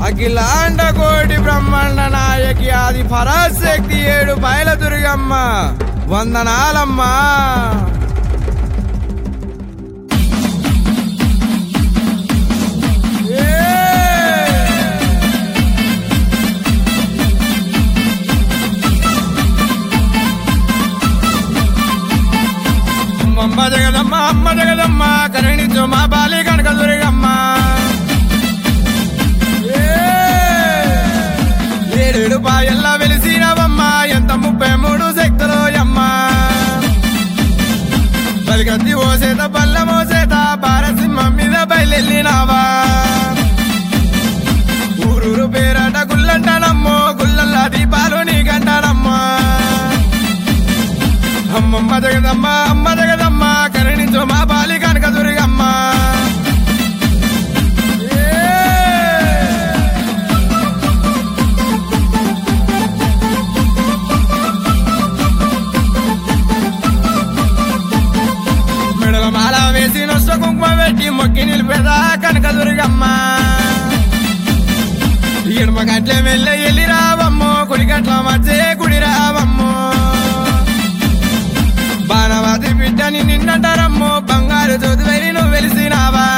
అఖిలాండ కోటి బ్రహ్మాండ నాయకి ఆది పరాశక్తి ఏడు బయల దుర్గమ్మ వందనాలమ్మా ఏ! అమ్మ జగదమ్మ అమ్మ జగదమ్మ కరుణించు మా బాలి కనక దుర్గమ్మ ఏ! ఏడేడు పాయల్లా వెలిసినవమ్మ ఎంత ముప్పై మూడు శక్తులు అమ్మ బలిగద్ది ఓ సేత బల్ల మోసేత బారసింహం మీద బయలెళ్ళినావా ఊరూరు పేరట గుల్లంటానమ్మో గుల్లల్లా దీపాలు నీకంటానమ్మా అమ్మమ్మ జగదమ్మ అమ్మ జగదమ్మ కరుణించు మా బాలి కనక దుర్గమ్మ ఏ! మెడల మాల వేసి నొస్త కుంకుమ పెట్టి మొక్కి నిలిపేదా కనక దుర్గమ్మ ఎడమ గట్ల వెళ్ళ ఎల్లి రావమ్మో కుడి గట్ల మధ్య గుడి రావమ్మో బాణవాది బిడ్డని నిన్నంటారమ్మో బంగారు చదువరి నువ్వు వెలిసినావా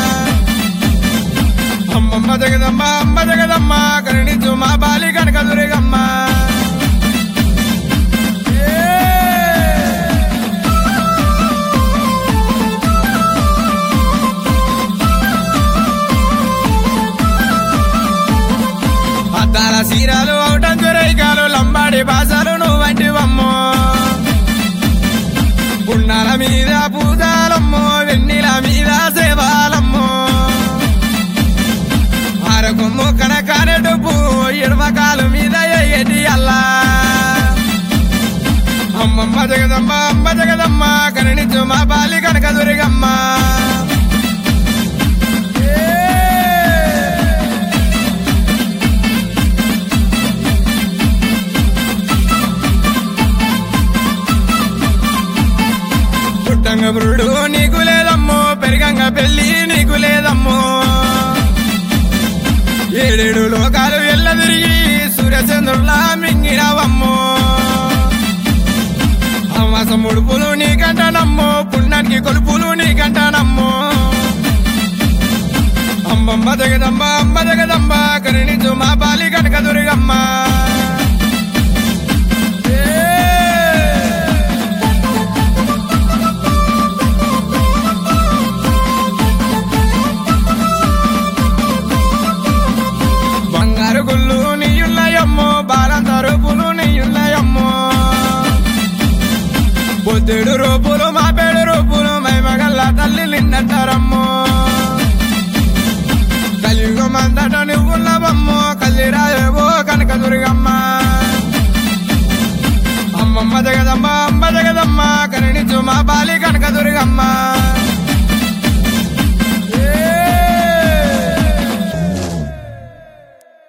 అమ్మమ్మ జగదమ్మ అమ్మ జగదమ్మ కరుణించు మా బాలి కనక దుర్గమ్మ ఏ! అద్దాల సీరాలు అవుటం చురైకాలు లంబాడి బాసాలు నువ్వంటివమ్మో పున్నాల మీద పూజాలమ్మో వెన్నెల మీద సేవాలమ్మో అరకొమ్ము కనకానే డబ్బు ఎడమకాలు మీద ఎయ్యటి అల్లా అమ్మమ్మ జగదమ్మ అమ్మ జగదమ్మ కరుణించు మా బాలి కనక దుర్గమ్మ ఏ! పుట్టంగ బురుడు నీకు లేదమ్మో పెరిగంగ పెళ్లి నీకు లేదమ్మో ఏడేడు లోకాలు ఎల్ల తిరిగి సూర్యచంద్రులా మింగినవమ్మో అమాస ముడుపులు నీకంటానమ్మో పుణ్యానికి కొలుపులు నీకంటానమ్మో అమ్మమ్మ జగదమ్మ అమ్మ జగదమ్మ కరుణించు మా బాలి కనక దుర్గమ్మ ఏ! బంగారు గుళ్ళు నీయున్నాయమ్మో బాలంత రూపులు నీయున్నాయమ్మో బుద్ధుడు రూపులు మా పేడు రూపులు మైమగల్ల తల్లి నిన్నంటారమ్మో కలియుగం అంతట నువ్వున్నవమ్మో కల్లిరాయేవో కనక దుర్గమ్మ అమ్మమ్మ జగదమ్మ అమ్మ జగదమ్మ కరుణించు మా బాలి కనక దుర్గమ్మ